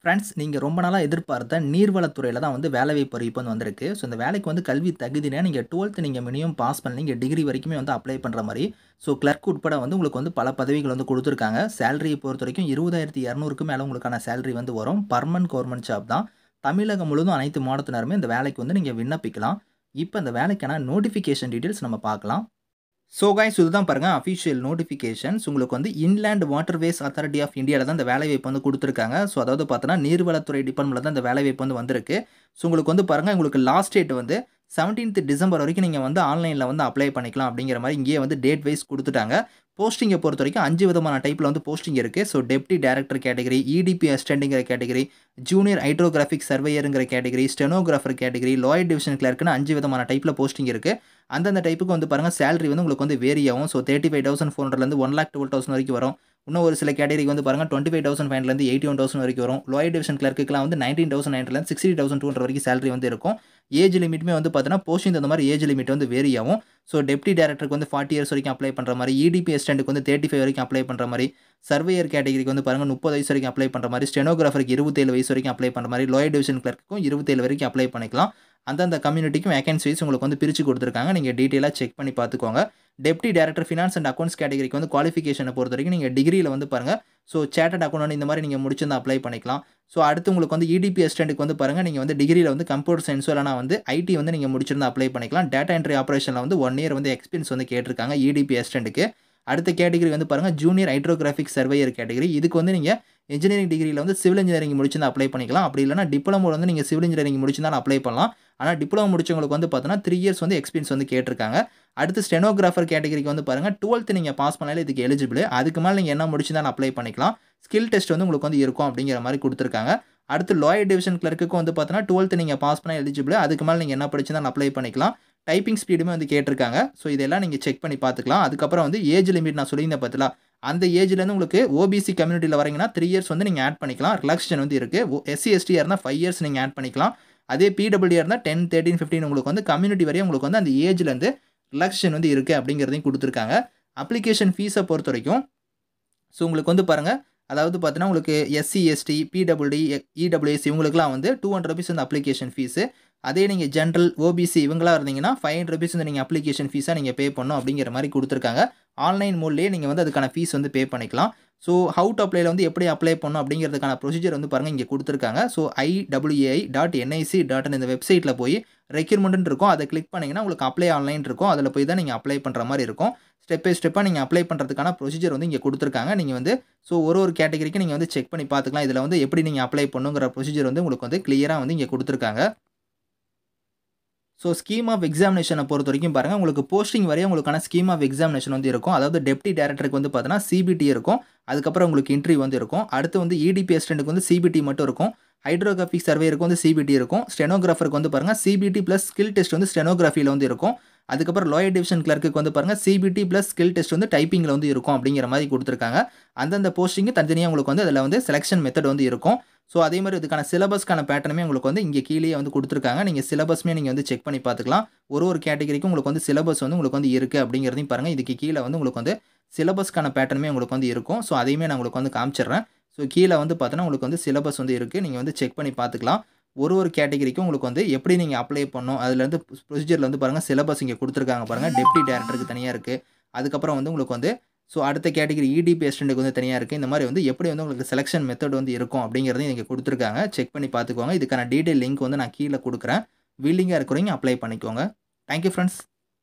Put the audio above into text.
friends நீங்கள் ரொம்ப நாளாக எதிர்பார்த்த நீர்வளத்துறையில் தான் வந்து வேலைவாய்ப்பு அறிவிப்பு வந்து வந்திருக்கு ஸோ இந்த வேலைக்கு வந்து கல்வி தகுதினா நீங்கள் டுவெல்த்து நீங்கள் மினிமம் பாஸ் பண்ணி நீங்கள் டிகிரி வரைக்குமே வந்து அப்ளை பண்ணுற மாதிரி ஸோ கிளர்க் உட்பட வந்து உங்களுக்கு வந்து பல பதவிகள் வந்து கொடுத்துருக்காங்க சேலரியை பொறுத்த வரைக்கும் இருபதாயிரத்தி இரநூறுக்கு மேலே உங்களுக்கான சேலரி வந்து வரும் பர்மனன்ட் கவர்மெண்ட் ஜாப் தான் தமிழகம் முழுவதும் அனைத்து மாவட்டத்தினருமே இந்த வேலைக்கு வந்து நீங்கள் விண்ணப்பிக்கலாம் இப்போ இந்த வேலைக்கான நோட்டிஃபிகேஷன் டீட்டெயில்ஸ் நம்ம பார்க்கலாம் ஸோ கைஸ் இதுதான் பாருங்கள் அஃபிஷியல் நோட்டிஃபிகேஷன்ஸ் உங்களுக்கு வந்து இன்லேண்ட் வாட்டர்வேஸ் அத்தாரிட்டி ஆஃப் இந்தியாவில் தான் இந்த வேலைவாய்ப்பு வந்து கொடுத்துருக்காங்க ஸோ அதாவது பார்த்தோன்னா நீர்வளத்துறை டிபார்ட்மெண்ட்டில் தான் இந்த வேலைவாய்ப்பு வந்து வந்திருக்கு ஸோ உங்களுக்கு வந்து பாருங்கள் உங்களுக்கு லாஸ்ட் டேட் வந்து செவன்டீன்த் டிசம்பர் வரைக்கும் நீங்கள் வந்து ஆன்லைனில் வந்து அப்ளை பண்ணிக்கலாம் அப்படிங்கிற மாதிரி இங்கேயே வந்து டேட் வைஸ் கொடுத்துட்டாங்க போஸ்டிங்கை பொறுத்த வரைக்கும் அஞ்சு விதமான டைப்பில் வந்து போஸ்டிங் இருக்குது so deputy director category EDP அசிஸ்டண்ட்டுங்கிற கேட்டகரி ஜூனியர் ஹைட்ரோகிராஃபிக் சர்வேயருங்கிற category stenographer category lower division கிளர்க்குன்னு அஞ்சு விதமான டைப்பில் போஸ்டிங் இருக்குது அந்தந்த டைப்புக்கு வந்து பாருங்கள் சேலரி வந்து உங்களுக்கு வந்து வேரி ஆகும் so thirty five thousand four ஹண்ட்ரட்லேருந்து ஒன் லேக் டுவெல் தௌசண்ட் வரைக்கும் வரும் இன்னும் ஒரு சில கேட்டகரிக்கு வந்து பாருங்கள் டுவெண்ட்டி ஃபைவ் தௌசண்ட் ஃபைவ்லேருந்து எயிட்டி ஒன் தௌசண்ட் வரைக்கும் வரும் லோயர் டிவிஷன் கிளர்க்குலாம் வந்து நைன்டீன் தௌசண்ட் நைன்லேருந்து சிக்ஸ்டி தௌசண்ட் டூ ஹண்ட்ரட் வரைக்கும் சேலரி வந்து இருக்கும் ஏஜ் லிமிட்டுமே வந்து பார்த்தீங்கன்னா போஸ்டிங் அந்த மாதிரி ஏஜ் லிமிட் வந்து வேரி ஆகும் ஸோ டெப்டி டேரக்டருக்கு வந்து ஃபார்ட்டி இயர்ஸ் வரைக்கும் அப்ளை பண்ணுற மாதிரி இடிபி அசிஸ்டண்ட்டுக்கு வந்து தேர்ட்டி ஃபைவ் வரைக்கும் அப்ளை பண்ணுற மாதிரி சர்வேயர் கேட்டகரிக்கு வந்து பாருங்கள் முப்பது வயசு வரைக்கும் அப்ளை பண்ணுற மாதிரி ஸ்டெனோகிராஃபருக்கு இருபத்தேழு வயசு வரைக்கும் அப்ளை பண்ணுற மாதிரி லோயர் டிவிஷன் கிளர்க்கும் இருபத்தேழு வரைக்கும் அப்ளை பண்ணிக்கலாம் அந்தந்த கம்யூனிட்டிக்கும் வேகன்சி வைஸ் உங்களுக்கு வந்து பிரித்து கொடுத்துருக்காங்க நீங்கள் டீட்டெயிலாக செக் பண்ணி பார்த்துக்கோங்க deputy director finance and accounts கேட்டகரிக்கு வந்து குவாலிஃபிகேஷனை பொறுத்த வரைக்கும் நீங்கள் டிகிரியில் வந்து பாருங்கள் ஸோ சேட்டட் அக்கௌண்ட் இந்த மாதிரி நீங்கள் முடிச்சிருந்தா அப்ளை பண்ணிக்கலாம் ஸோ அடுத்து உங்களுக்கு வந்து இடிபி அசிஸ்டண்ட்டுக்கு வந்து பாருங்கள் நீங்கள் வந்து டிகிரியில் வந்து கம்ப்யூட்டர் சயின்ஸ் இல்லைனா வந்து ஐடி வந்து நீங்கள் முடிச்சிருந்தா அப்ளை பண்ணிக்கலாம் டேட்டா என்ட்ரி ஆப்ரேஷனில் வந்து ஒன் இயர் வந்து எக்ஸ்பீரியன்ஸ் வந்து கேட்டிருக்காங்க இடிபி அசிஸ்டண்ட்டுக்கு அடுத்த கேட்டகரி வந்து பாருங்கள் ஜூனியர் ஹைட்ரோகிராஃபிக் சர்வேயர் கேட்டகரி இதுக்கு வந்து நீங்கள் இன்ஜினியரிங் டிகிரியில் வந்து சிவில் இன்ஜினியரிங் முடிச்சிருந்தா அப்ளை பண்ணிக்கலாம் அப்படி இல்லைனா டிப்ளமோ வந்து நீங்கள் சிவில் இன்ஜினியரிங் முடிச்சிருந்தாலும் அப்ளை பண்ணலாம் ஆனால் டிப்ளமோ முடிச்சவங்களுக்கு வந்து பார்த்தீங்கன்னா த்ரீ இயர்ஸ் வந்து எக்ஸ்பீரியன்ஸ் வந்து கேட்டிருக்காங்க அடுத்து ஸ்டெனோகிராஃபர் கேட்டகரிக்கு வந்து பாருங்கள் டுவெல்த்து நீங்கள் பாஸ் பண்ணாலே இதுக்கு எலிஜிபிள் அதுக்கு மேலே நீங்கள் என்ன முடிச்சிருந்தாலும் அப்ளை பண்ணிக்கலாம் ஸ்கில் டெஸ்ட் வந்து உங்களுக்கு வந்து இருக்கும் அப்படிங்கிற மாதிரி கொடுத்துருக்காங்க அடுத்து லாயர் டிவிஷன் கிளர்க்கு வந்து பார்த்தீங்கன்னா டுவெல்த்து நீங்கள் பாஸ் பண்ண எலிஜிபிள் அதுக்கு மேலே நீங்கள் என்ன படிச்சிருந்தாலும் அப்ளை பண்ணிக்கலாம் டைப்பிங் ஸ்பீடுமே வந்து கேட்டிருக்காங்க ஸோ இதெல்லாம் நீங்கள் செக் பண்ணி பார்த்துக்கலாம் அதுக்கப்புறம் வந்து ஏஜ் லிமிட் நான் சொல்லியிருந்தேன் பார்த்தீங்களா அந்த ஏஜ்லேருந்து உங்களுக்கு ஓபிசி கம்யூனிட்டியில் வரீங்கன்னா த்ரீ இயர்ஸ் வந்து நீங்கள் ஆட் பண்ணிக்கலாம் ரிலாக்ஸேஷன் வந்து இருக்குது எஸ்சி எஸ்டியாக இருந்தால் ஃபைவ் இயர்ஸ் நீங்கள் ஆட் பண்ணிக்கலாம் அதே பிடபிள்யூ இருந்தால் டென் தேர்ட்டின் ஃபிஃப்டின் உங்களுக்கு வந்து கம்யூனிட்டி வரையும் உங்களுக்கு வந்து அந்த ஏஜ்லேருந்து ரிலாக்ஸேஷன் வந்து இருக்குது அப்படிங்கிறதையும் கொடுத்துருக்காங்க அப்ளிகேஷன் ஃபீஸை பொறுத்த வரைக்கும் ஸோ உங்களுக்கு வந்து பாருங்கள் அதாவது பார்த்தீங்கன்னா உங்களுக்கு எஸ்சி எஸ்டி பிடபிள்டி இடபிள்யூஎஸ் இவங்களுக்குலாம் வந்து டூ ஹண்ட்ரட் ருபீஸ் வந்து அப்ளிகேஷன் ஃபீஸு அதே நீங்கள் ஜென்ரல் ஓபிசி இவங்களாம் இருந்தீங்கன்னா ஃபைவ் ஹண்ட்ரட் ருபீஸ் வந்து நீங்கள் அப்ளிகேஷன் ஃபீஸாக நீங்கள் பே பண்ணணும் அப்படிங்கிற மாதிரி கொடுத்துருக்காங்க ஆன்லைன் மூலியே நீங்கள் வந்து அதுக்கான ஃபீஸ் வந்து பே பண்ணிக்கலாம் ஸோ ஹவு டு அப்ளைல வந்து எப்படி அப்ளை பண்ணணும் அப்படிங்கிறதுக்கான ப்ரொசீஜர் வந்து பாருங்கள் இங்கே கொடுத்துருக்காங்க so IWAI dot NIC dot இந்த வெப்சைட்டில் போய் ரெக்யூர்மெண்ட் இருக்கும் அதை கிளிக் பண்ணிங்கன்னா உங்களுக்கு அப்ளை ஆன்லைன் இருக்கும் அதில் போய் தான் நீங்கள் அப்ளை பண்ணுற மாதிரி இருக்கும் ஸ்டெப் பை ஸ்டெப்பாக நீங்கள் அப்ளை பண்ணுறதுக்கான ப்ரொசீஜர் வந்து இங்கே கொடுத்துருக்காங்க நீங்கள் வந்து ஸோ ஒரு ஒரு கேட்டகரிக்கு நீங்கள் வந்து செக் பண்ணி பார்த்துக்கலாம் இதில் வந்து எப்படி நீங்கள் அப்ளை பண்ணுங்கிற ப்ரொசீஜர் வந்து உங்களுக்கு வந்து கிளியராக வந்து இங்கே கொடுத்துருக்காங்க ஸோ ஸ்கீம் ஆஃப் எக்ஸாமினேஷனை பொறுத்த வரைக்கும் பாருங்கள் உங்களுக்கு போஸ்டிங் வரையும் உங்களுக்கான ஸ்கீம் ஆஃப் எக்ஸாமினேஷன் வந்து இருக்கும் அதாவது டெப்டி டேரக்டருக்கு வந்து பார்த்தீங்கன்னா சிபிடி இருக்கும் அதுக்கப்புறம் உங்களுக்கு இன்ட்ரி வந்து இருக்கும் அடுத்து வந்து இடிபி அசிஸ்டண்ட்டுக்கு வந்து சிபிடி மட்டும் இருக்கும் ஹைட்ரோகிராஃபிக் சர்வேருக்கு வந்து சிபிடி இருக்கும் ஸ்டெனோகிராஃபருக்கு வந்து பாருங்கள் சிபிடி ப்ளஸ் ஸ்கில் டெஸ்ட் வந்து ஸ்டெனோகிராஃபியில் வந்து இருக்கும் அதுக்கப்புறம் லோயர் டிவிஷன் கிளர்க்கு வந்து பாருங்கள் சிபிடி ப்ளஸ் ஸ்கில் டெஸ்ட் வந்து டைப்பிங்கில் வந்து இருக்கும் அப்படிங்கிற மாதிரி கொடுத்துருக்காங்க அந்தந்த போஸ்டிங்கு தனித்தனியாக உங்களுக்கு வந்து அதில் வந்து செலெக்ஷன் மெத்தட் வந்து இருக்கும் ஸோ அதே மாதிரி இதுக்கான சிலபஸ்க்கான பேட்டர்னுமே உங்களுக்கு வந்து இங்கே கீழே வந்து கொடுத்துருக்காங்க நீங்கள் சிலபஸ்மே நீங்கள் வந்து செக் பண்ணி பார்த்துக்கலாம் ஒரு ஒரு கேட்டகரிக்கும் உங்களுக்கு வந்து சிலபஸ் வந்து உங்களுக்கு வந்து இருக்குது அப்படிங்கிறதையும் பாருங்கள் இதுக்கு கீழே வந்து உங்களுக்கு வந்து சிலபஸ்க்கான பேட்டர்னுமே உங்களுக்கு வந்து இருக்கும் ஸோ அதையுமே நான் உங்களுக்கு வந்து காமிச்சிடுறேன் ஸோ கீழே வந்து பார்த்தோன்னா உங்களுக்கு வந்து சிலபஸ் வந்து இருக்குது நீங்கள் வந்து செக் பண்ணி பார்த்துக்கலாம் ஒரு ஒரு கேட்டகரிக்கும் உங்களுக்கு வந்து எப்படி நீங்கள் அப்ளை பண்ணணும் அதுலேருந்து ப்ரொசீஜரில் வந்து பாருங்கள் சிலபஸ் இங்கே கொடுத்துருக்காங்க பாருங்கள் டெப்டி டேரக்டருக்கு தனியாக இருக்குது அதுக்கப்புறம் வந்து உங்களுக்கு வந்து ஸோ அடுத்த கேட்டகரி இடிபி அசிஸ்டண்ட்டுக்கு வந்து தனியாக இருக்குது இந்த மாதிரி வந்து எப்படி வந்து உங்களுக்கு செலெக்ஷன் மெத்தட் வந்து இருக்கும் அப்படிங்கிறதையும் இங்கே கொடுத்துருக்காங்க செக் பண்ணி பார்த்துக்கோங்க இதுக்கான டீட்டெயில் லிங்க் வந்து நான் கீழே கொடுக்குறேன் வில்லிங்காக இருக்கிறவங்க அப்ளை பண்ணிக்கோங்க தேங்க்யூ ஃப்ரெண்ட்ஸ்